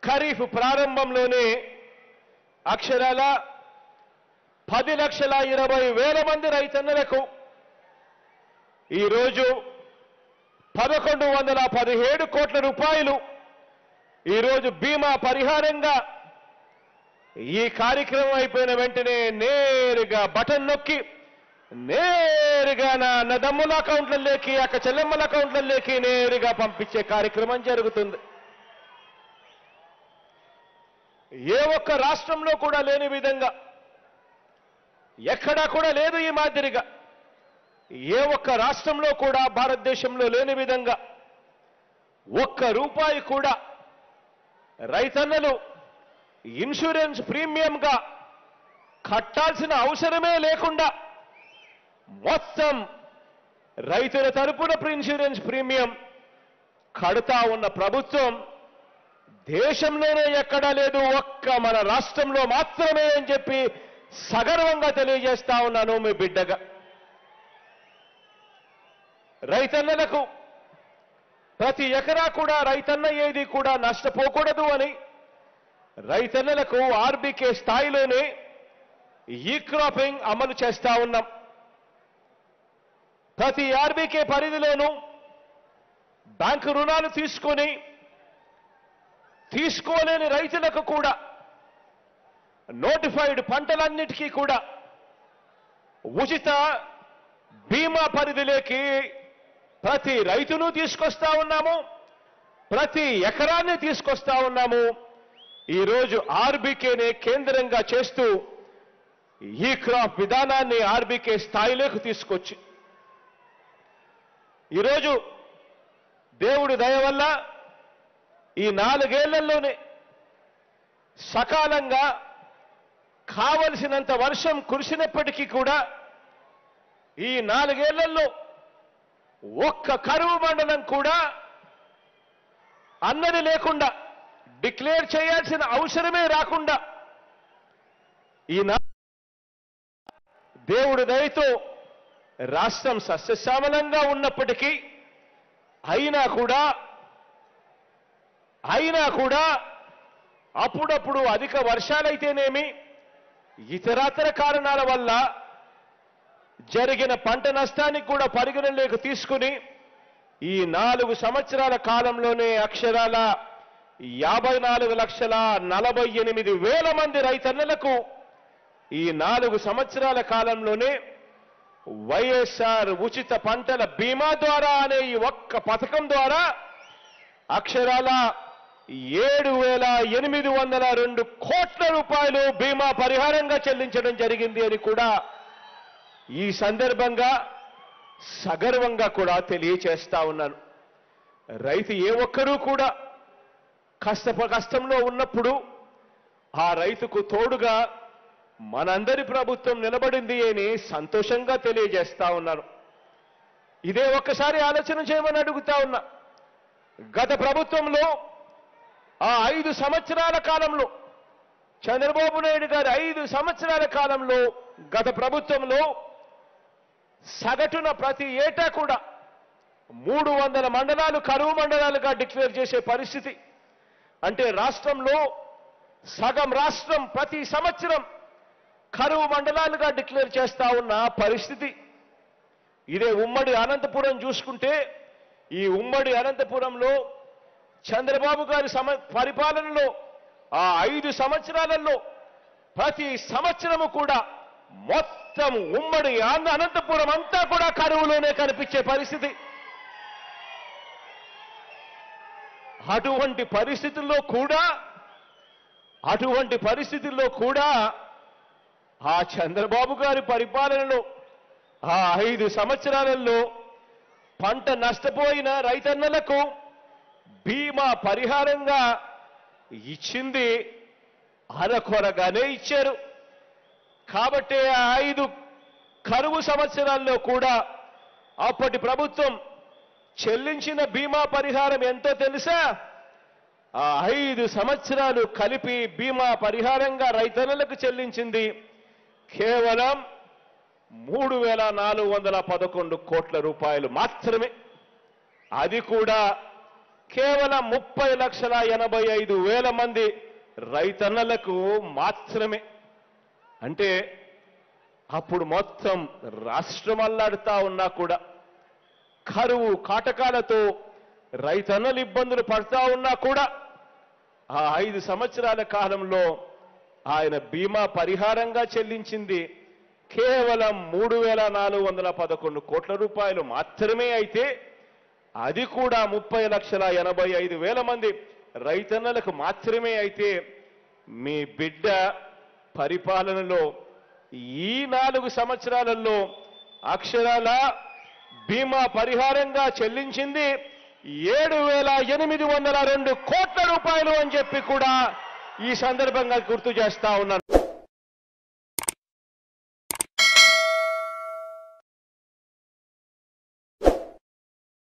ఖరీఫ్ ప్రారంభంలోనే అక్షరాల పది లక్షల ఇరవై వేల మంది రైతన్నలకు ఈరోజు పదకొండు వందల పదిహేడు కోట్ల రూపాయలు ఈరోజు బీమా పరిహారంగా ఈ కార్యక్రమం అయిపోయిన వెంటనే నేరుగా బటన్ నొక్కి నేరుగా నా అన్నదమ్ముల అకౌంట్లలోకి అక్క చెల్లెమ్మల అకౌంట్లలోకి నేరుగా పంపించే కార్యక్రమం జరుగుతుంది ఏ ఒక్క రాష్ట్రంలో కూడా లేని విధంగా ఎక్కడా కూడా లేదు ఈ మాదిరిగా ఏ ఒక్క రాష్ట్రంలో కూడా భారతదేశంలో లేని విధంగా ఒక్క రూపాయి కూడా రైతన్నలు ఇన్సూరెన్స్ ప్రీమియంగా కట్టాల్సిన అవసరమే లేకుండా మొత్తం రైతుల తరపున ఇన్సూరెన్స్ ప్రీమియం కడతా ఉన్న ప్రభుత్వం దేశంలోనే ఎక్కడా లేదు ఒక్క మన రాష్ట్రంలో మాత్రమే అని చెప్పి సగర్వంగా తెలియజేస్తా ఉన్నాను మీ బిడ్డగా రైతన్నలకు ప్రతి ఎకరా కూడా రైతన్న ఏది కూడా నష్టపోకూడదు అని రైతన్నలకు ఆర్బీకే స్థాయిలోనే ఈ క్రాపింగ్ అమలు చేస్తా ఉన్నాం ప్రతి ఆర్బీకే పరిధిలోనూ బ్యాంకు రుణాలు తీసుకొని తీసుకోలేని రైతులకు కూడా నోటిఫైడ్ పంటలన్నిటికీ కూడా ఉచిత బీమా పరిధిలోకి ప్రతి రైతును తీసుకొస్తా ఉన్నాము ప్రతి ఎకరాన్ని తీసుకొస్తా ఉన్నాము ఈరోజు ఆర్బీకేనే కేంద్రంగా చేస్తూ ఈ క్రాప్ విధానాన్ని ఆర్బీకే స్థాయిలోకి తీసుకొచ్చి ఈరోజు దేవుడి దయ వల్ల ఈ నాలుగేళ్లలోనే సకాలంగా కావలసినంత వర్షం కురిసినప్పటికీ కూడా ఈ నాలుగేళ్లలో ఒక్క కరువు మండలం కూడా అన్నది లేకుండా డిక్లేర్ చేయాల్సిన అవసరమే రాకుండా ఈ నా దేవుడి దయతో రాష్ట్రం సస్యశ్యామలంగా ఉన్నప్పటికీ అయినా కూడా అయినా కూడా అప్పుడప్పుడు అధిక వర్షాలైతేనేమి ఇతరతర కారణాల వల్ల జరిగిన పంట నష్టానికి కూడా పరిగణలోకి తీసుకుని ఈ నాలుగు సంవత్సరాల కాలంలోనే అక్షరాల యాభై నాలుగు లక్షల నలభై ఎనిమిది వేల మంది రైతన్నలకు ఈ నాలుగు సంవత్సరాల కాలంలోనే వైఎస్ఆర్ ఉచిత పంటల బీమా ద్వారా అనే ఈ ఒక్క పథకం ద్వారా అక్షరాల ఏడు వేల ఎనిమిది వందల రెండు కోట్ల రూపాయలు బీమా పరిహారంగా చెల్లించడం జరిగింది అని కూడా ఈ సందర్భంగా సగర్వంగా కూడా తెలియచేస్తా ఉన్నాను రైతు ఏ ఒక్కరూ కూడా కష్ట కష్టంలో ఉన్నప్పుడు ఆ రైతుకు తోడుగా మనందరి ప్రభుత్వం నిలబడింది అని సంతోషంగా తెలియజేస్తా ఉన్నాను ఇదే ఒక్కసారి ఆలోచన చేయమని అడుగుతా ఉన్నా గత ప్రభుత్వంలో ఆ ఐదు సంవత్సరాల కాలంలో చంద్రబాబు నాయుడు గారి ఐదు సంవత్సరాల కాలంలో గత ప్రభుత్వంలో సగటున ప్రతి ఏటా కూడా మూడు వందల మండలాలు కరువు మండలాలుగా డిక్లేర్ చేసే పరిస్థితి అంటే రాష్ట్రంలో సగం రాష్ట్రం ప్రతి సంవత్సరం కరువు మండలాలుగా డిక్లేర్ చేస్తా ఉన్న పరిస్థితి ఇదే ఉమ్మడి అనంతపురం చూసుకుంటే ఈ ఉమ్మడి అనంతపురంలో చంద్రబాబు గారి సమ పరిపాలనలో ఆ ఐదు సంవత్సరాలలో ప్రతి సంవత్సరము కూడా మొత్తం ఉమ్మడి ఆంధ్ర అనంతపురం అంతా కూడా కరువులోనే కనిపించే పరిస్థితి అటువంటి పరిస్థితుల్లో కూడా అటువంటి పరిస్థితుల్లో కూడా ఆ చంద్రబాబు గారి పరిపాలనలో ఆ ఐదు సంవత్సరాలలో పంట నష్టపోయిన రైతన్నలకు బీమా పరిహారంగా ఇచ్చింది అరకొరగానే ఇచ్చారు కాబట్టి ఆ ఐదు కరువు సంవత్సరాల్లో కూడా అప్పటి ప్రభుత్వం చెల్లించిన బీమా పరిహారం ఎంతో తెలుసా ఆ ఐదు సంవత్సరాలు కలిపి బీమా పరిహారంగా రైతన్నలకు చెల్లించింది కేవలం మూడు వేల నాలుగు వందల పదకొండు కోట్ల రూపాయలు మాత్రమే అది కూడా కేవలం ముప్పై లక్షల ఎనభై ఐదు వేల మంది రైతన్నలకు మాత్రమే అంటే అప్పుడు మొత్తం రాష్ట్రం అల్లాడుతా ఉన్నా కూడా కరువు కాటకాలతో రైతన్నలు ఇబ్బందులు పడతా ఉన్నా కూడా ఆ ఐదు సంవత్సరాల కాలంలో ఆయన బీమా పరిహారంగా చెల్లించింది కేవలం మూడు వేల నాలుగు వందల పదకొండు కోట్ల రూపాయలు మాత్రమే అయితే అది కూడా ముప్పై లక్షల ఎనభై ఐదు వేల మంది రైతన్నలకు మాత్రమే అయితే మీ బిడ్డ పరిపాలనలో ఈ నాలుగు సంవత్సరాలలో అక్షరాల బీమా పరిహారంగా చెల్లించింది ఏడు వేల ఎనిమిది వందల రెండు కోట్ల రూపాయలు అని చెప్పి కూడా ఈ సందర్భంగా గుర్తు చేస్తా ఉన్నాను